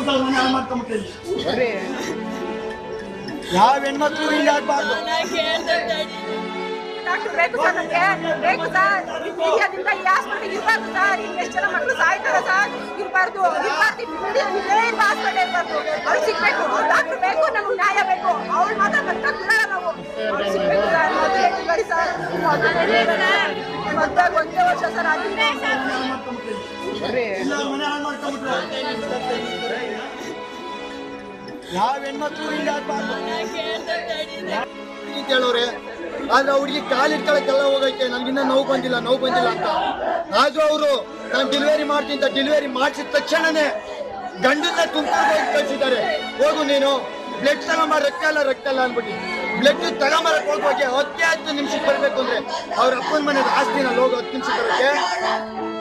ಕೂತಾಗ ಮನೆ ಹಾಳು ಮಾಡ್ಕೊಂಬಿಟ್ಟಿಲ್ಲ ಯಾವ ಹೆಣ್ಮಕ್ಳು ಇಲ್ಲಿ ಆಗ್ಬಾರ್ದು ಡಾಕ್ಟರ್ ಬೇಕು ಸರ್ ನಮ್ಗೆ ಬೇಕು ಸರ್ ಮೀಡಿಯಾದಿಂದ ಈ ಹಾಸ್ಪಿಟಲ್ ಇರಬಾರ್ದು ಸರ್ ಇಲ್ಲಿ ಎಷ್ಟು ಜನ ಮಕ್ಕಳು ಸಾಯ್ತಾರೆ ಸರ್ ಇರಬಾರ್ದು ಇರಬಾರ್ದು ಮೀಡಿಯಾ ಇಲ್ಲೇ ಇರುವ ಹಾಸ್ಪಿಟಲ್ ಇರಬಾರ್ದು ಅವ್ಳು ಸಿಗ್ಬೇಕು ಡಾಕ್ಟರ್ ಬೇಕು ನಮ್ಗೆ ನ್ಯಾಯ ಬೇಕು ಅವಳು ಮಾತ್ರ ಬದುಕ ಬಿಡಲ್ಲ ನಾವು ಅವ್ಳು ಸಿಗ್ಬೇಕು ಸರ್ ಮದುವೆ ಹೇಳಿದ್ದಾರೆ ಸರ್ ಮದುವೆ ಒಂದೇ ವರ್ಷ ಸರ್ ಆಗಿದೆ ಇಲ್ಲ ಮನೆ ಹಾಳು ಮಾಡ್ಕೊಂಬಿಟ್ರು ಯಾವ ಹೆಣ್ಮಕ್ಳು ಇಲ್ಲಿ ಆಗ್ಬಾರ್ದು ಕೇಳೋರೆ ಆದ್ರೆ ಅವ್ರಿಗೆ ಕಾಲಿಟ್ಕೊಳಕ್ಕೆಲ್ಲ ಹೋಗೈತೆ ನನ್ಗಿನ್ನ ನೋವು ಬಂದಿಲ್ಲ ನೋವು ಬಂದಿಲ್ಲ ಅಂತ ಆದ್ರೂ ಅವರು ನಾನು ಡೆಲಿವರಿ ಮಾಡ್ತೀನಿ ಅಂತ ಡೆಲಿವರಿ ಮಾಡಿಸಿದ ತಕ್ಷಣನೇ ಗಂಡನ್ನ ತುಮಕೂರಿಗೆ ಹೋಗಿ ಕಳ್ಸಿದ್ದಾರೆ ಹೋಗು ನೀನು ಬ್ಲಡ್ ತಗೊಂಬ ರಕ್ತ ಇಲ್ಲ ರಕ್ತ ಇಲ್ಲ ಅನ್ಬಿಟ್ಟು ಬ್ಲಡ್ ತಗೊಂಬರಕ್ ಹೋಗುವಾಗೆ ಹತ್ತೇ ಹತ್ತು ನಿಮಿಷಕ್ಕೆ ಬರ್ಬೇಕು ಅಂದ್ರೆ ಅವ್ರ ಅಪ್ಪನ ಮನೆ ಆಸ್ತಿನ ಹೋಗು ಹತ್ತು ನಿಮಿಷ ಬರೋಕ್ಕೆ